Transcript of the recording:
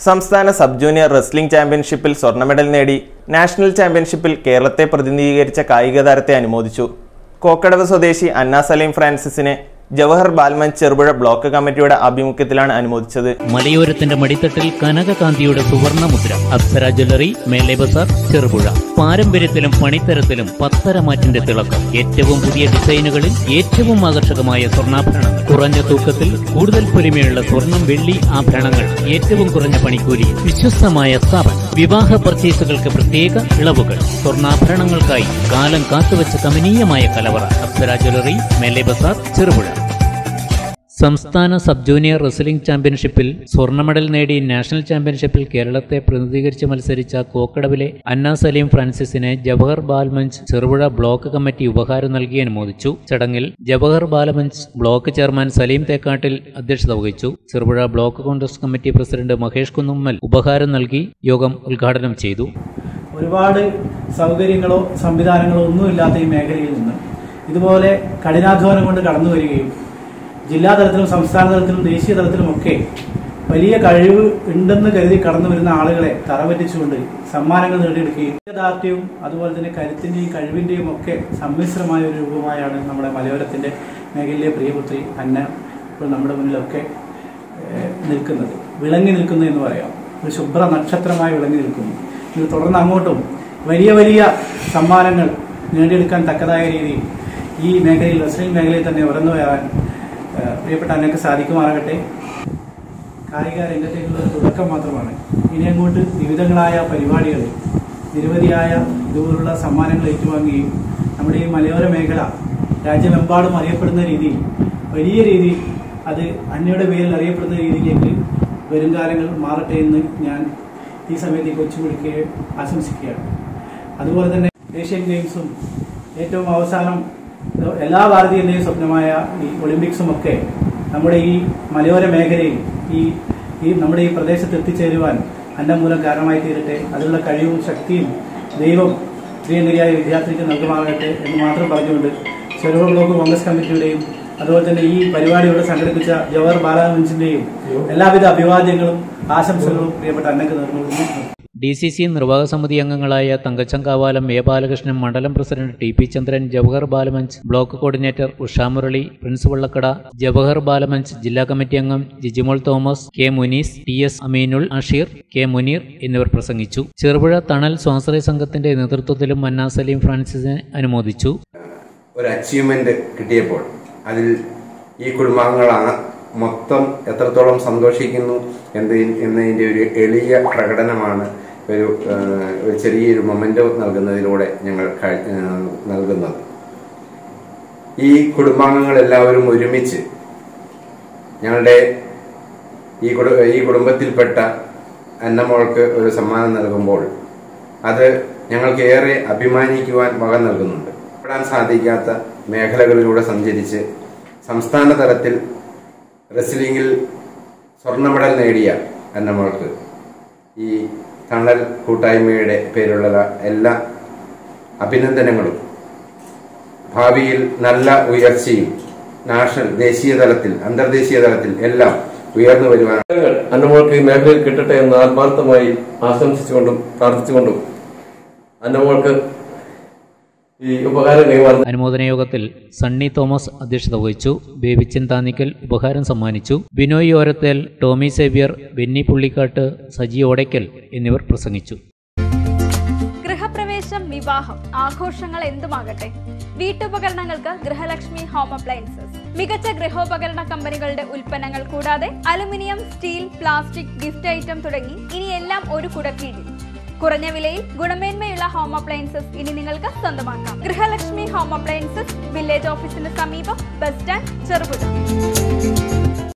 സംസ്ഥാന sub junior wrestling ചാമ്പ്യൻഷിപ്പിൽ സ്വർണ്ണ മെഡൽ നേടി നാഷണൽ ചാമ്പ്യൻഷിപ്പിൽ കേരളത്തെ പ്രതിനിധീകരിച്ച കായിക താരത്തെ അനുമോദിച്ചു കോക്കടവ് സ്വദേശി അന്ന സലീം ഫ്രാൻസിസിനെ ജവഹർ ബാൽമഞ്ച് ചെറുപുഴ ബ്ലോക്ക് കമ്മിറ്റിയുടെ ആഭിമുഖ്യത്തിലാണ് അനുമോദിച്ചത് മലയോരത്തിന്റെ മടിത്തട്ടിൽ കനകകാന്തിയുടെ സുവർണ മുദ്ര അപ്സര ജ്വല്ലറി മേലെ ബസാർ ചെറുപുഴ പാരമ്പര്യത്തിലും പണിത്തരത്തിലും പത്തരമാറ്റിന്റെ തിളക്കം ഏറ്റവും പുതിയ ഡിസൈനുകളിൽ ഏറ്റവും ആകർഷകമായ സ്വർണ്ണാഭരണങ്ങൾ കുറഞ്ഞ തൂക്കത്തിൽ കൂടുതൽ പൊലിമയുള്ള സ്വർണം വെള്ളി ആഭരണങ്ങൾ ഏറ്റവും കുറഞ്ഞ പണിക്കൂലി വിശ്വസ്തമായ സ്ഥാപനം വിവാഹ പർച്ചേസുകൾക്ക് പ്രത്യേക ഇളവുകൾ സ്വർണ്ണാഭരണങ്ങൾക്കായി കാലം കാത്തുവച്ച കമനീയമായ കലവറ അപ്സര ജ്വല്ലറി മേലെ ബസാർ ചെറുപുഴ സംസ്ഥാന സബ് ജൂനിയർ റെസ്ലിംഗ് ചാമ്പ്യൻഷിപ്പിൽ സ്വർണ്ണ മെഡൽ നേടി നാഷണൽ ചാമ്പ്യൻഷിപ്പിൽ കേരളത്തെ പ്രതിനിധീകരിച്ച് മത്സരിച്ച കോക്കടവിലെ അന്ന സലീം ഫ്രാൻസിസിനെ ജവഹർ ബാൽമഞ്ച് ചെറുപുഴ ബ്ലോക്ക് കമ്മിറ്റി ഉപഹാരം നൽകി അനുമോദിച്ചു ചടങ്ങിൽ ജവഹർ ബാലമഞ്ച് ബ്ലോക്ക് ചെയർമാൻ സലീം തേക്കാട്ടിൽ അധ്യക്ഷത വഹിച്ചു Cherupuzha block Congress committee president Mahesh Kunnummal ഉപഹാരം നൽകി യോഗം ഉദ്ഘാടനം ചെയ്തു ഒരുപാട് സൗകര്യങ്ങളോ സംവിധാനങ്ങളോ ഒന്നുമില്ലാത്ത ഈ മേഖലയിൽ നിന്ന് ഇതുപോലെ കഠിനാധ്വാനം കൊണ്ട് കടന്നു വരികയും ജില്ലാ തലത്തിലും സംസ്ഥാന തലത്തിലും ദേശീയ തലത്തിലുമൊക്കെ വലിയ കഴിവ് ഉണ്ടെന്ന് കരുതി കടന്നു വരുന്ന ആളുകളെ തറപറ്റിച്ചുകൊണ്ട് സമ്മാനങ്ങൾ നേടിയെടുക്കുകയും യഥാർത്ഥ്യവും അതുപോലെ തന്നെ കരുത്തിന്റെയും കഴിവിന്റെയും ഒക്കെ സമ്മിശ്രമായ ഒരു രൂപമായാണ് നമ്മുടെ മലയോരത്തിന്റെ മേഖലയിലെ പ്രിയപുത്രി അന്ന ഇപ്പോൾ നമ്മുടെ മുന്നിലൊക്കെ ഏഹ്, നിൽക്കുന്നത് വിളങ്ങി നിൽക്കുന്നു എന്ന് പറയാം ഒരു ശുഭ്ര നക്ഷത്രമായി വിളങ്ങി നിൽക്കുന്നു ഇത് തുടർന്ന് അങ്ങോട്ടും വലിയ വലിയ സമ്മാനങ്ങൾ നേടിയെടുക്കാൻ തക്കതായ രീതിയിൽ ഈ മേഖലയിൽ റെസ്ലിംഗ് മേഖലയിൽ തന്നെ ഉയർന്നു വരാൻ ഏഹ്, പ്രിയപ്പെട്ട അന്നക്ക് സാധിക്കുമാറാകട്ടെ കായിക രംഗത്തേക്കുള്ള ഒരു തുടക്കം മാത്രമാണ് ഇനി അങ്ങോട്ട് വിവിധങ്ങളായ പരിപാടികളിൽ നിരവധിയായ ഇതുപോലുള്ള സമ്മാനങ്ങൾ ഏറ്റുവാങ്ങുകയും നമ്മുടെ ഈ മലയോര മേഖല രാജ്യമെമ്പാടും അറിയപ്പെടുന്ന രീതിയിൽ വലിയ രീതിയിൽ അത് അന്നയുടെ പേരിൽ അറിയപ്പെടുന്ന രീതിയിലേക്ക് വരും കാലങ്ങൾ മാറട്ടെ എന്ന് ഞാൻ ഈ സമയത്ത് ഈ കൊച്ചുകുടിക്ക് ആശംസിക്കുകയാണ് അതുപോലെ തന്നെ ഏഷ്യൻ ഗെയിംസും ഏറ്റവും അവസാനം എല്ലാ ഭാരതീയന്റെയും സ്വപ്നമായ ഈ ഒളിമ്പിക്സും ഒക്കെ നമ്മുടെ ഈ മലയോര മേഖലയിൽ ഈ ഈ നമ്മുടെ ഈ പ്രദേശത്ത് എത്തിച്ചേരുവാൻ അന്നം മൂലം കാരണമായി തീരട്ടെ അതിനുള്ള കഴിവും ശക്തിയും ദൈവം പ്രിയങ്കരിയായ വിദ്യാർത്ഥിക്ക് നൽകുമാറാകട്ടെ എന്ന് മാത്രം പറഞ്ഞുകൊണ്ട് ചെറുപുഴ ബ്ലോക്ക് കോൺഗ്രസ് കമ്മിറ്റിയുടെയും അതുപോലെ തന്നെ ഈ പരിപാടി ഇവിടെ സംഘടിപ്പിച്ച ജവഹർ ബാലാമഞ്ചിന്റെയും എല്ലാവിധ അഭിവാദ്യങ്ങളും ആശംസകളും പ്രിയപ്പെട്ട അന്നക്ക് നേർന്നുകൊള്ളുന്നു ഡി സി സി നിർവാഹക സമിതി അംഗങ്ങളായ തങ്കച്ചങ്കാവാലം എ ബാലകൃഷ്ണൻ മണ്ഡലം പ്രസിഡന്റ് T P Chandran Jawahar Balamanch block coordinator Usha Murali Prince Vallakkada Jawahar Balamanch ജില്ലാ കമ്മിറ്റി അംഗം Jijimol Thomas K Munees T S Aminul Asheer K Munir എന്നിവർ പ്രസംഗിച്ചു ചെറുപുഴ തണൽ സ്വാശ്രയ സംഘത്തിന്റെ നേതൃത്വത്തിലും മന്നാ സലീം ഫ്രാൻസിസിനെ അനുമോദിച്ചു ഒരു അച്ചീവ്മെന്റ് കിട്ടിയപ്പോൾ അതിൽ ഈ കുടുംബാംഗങ്ങളാണ് മൊത്തം എത്രത്തോളം സന്തോഷിക്കുന്നു എന്ത് എന്നതിന്റെ ഒരു എളിയ പ്രകടനമാണ് ഒരു ആ, ഒരു ചെറിയൊരു മൊമെന്റ് നൽകുന്നതിലൂടെ ഞങ്ങൾ കാഴ്- ആ, നൽകുന്നത് ഈ കുടുംബാംഗങ്ങൾ എല്ലാവരും ഒരുമിച്ച് ഞങ്ങളുടെ ഈ കുടു ഈ കുടുംബത്തിൽപ്പെട്ട അന്നമോൾക്ക് ഒരു സമ്മാനം നൽകുമ്പോൾ അത് ഞങ്ങൾക്ക് ഏറെ അഭിമാനിക്കുവാൻ വക നൽകുന്നുണ്ട് പെടാൻ സാധിക്കാത്ത മേഖലകളിലൂടെ സഞ്ചരിച്ച് സംസ്ഥാന തലത്തിൽ റെസ്ലിംഗിൽ സ്വർണ്ണ മെഡൽ നേടിയ അന്നമോൾക്ക് ഈ തണൽ കൂട്ടായ്മയുടെ പേരിലുള്ള എല്ലാ അഭിനന്ദനങ്ങളും ഭാവിയിൽ നല്ല ഉയർച്ചയും നാഷണൽ ദേശീയ തലത്തിൽ അന്തർദേശീയ തലത്തിൽ എല്ലാം ഉയർന്നു വരുവാൻ അവസരങ്ങൾ അന്നമോൾക്ക് ഈ മേഖലയിൽ കിട്ടട്ടെ എന്ന് ആത്മാർത്ഥമായി ആശംസിച്ചുകൊണ്ടും പ്രാർത്ഥിച്ചുകൊണ്ടും അന്നമോൾക്ക് ഈ ഉപകാരം കൈമാറുന്ന അനുമോദന യോഗത്തിൽ സണ്ണി തോമസ് അധ്യക്ഷത വഹിച്ചു ബേബിച്ചൻ താന്നിക്കൽ ഉപഹാരം സമ്മാനിച്ചു ബിനോയ് ഓരത്തേൽ ടോമി സേവ്യർ ബെന്നി പുള്ളിക്കാട്ട് സജി ഓടയ്ക്കൽ എന്നിവർ പ്രസംഗിച്ചു ഗൃഹപ്രവേശം വിവാഹം ആഘോഷങ്ങൾ എന്തുമാകട്ടെ വീട്ടുപകരണങ്ങൾക്ക് ഗൃഹലക്ഷ്മി ഹോം അപ്ലയൻസസ് മികച്ച ഗൃഹോപകരണ കമ്പനികളുടെ ഉൽപ്പന്നങ്ങൾ കൂടാതെ aluminium steel plastic gift item തുടങ്ങി ഇനി എല്ലാം ഒരു കുടക്കീഴിൽ കുറഞ്ഞ വിലയിൽ ഗുണമേന്മയുള്ള ഹോം അപ്ലയൻസസ് ഇനി നിങ്ങൾക്ക് സ്വന്തമാക്കാം ഗൃഹലക്ഷ്മി ഹോം അപ്ലയൻസസ് വില്ലേജ് ഓഫീസിന് സമീപം ബസ് സ്റ്റാൻഡ് ചെറുപുഴ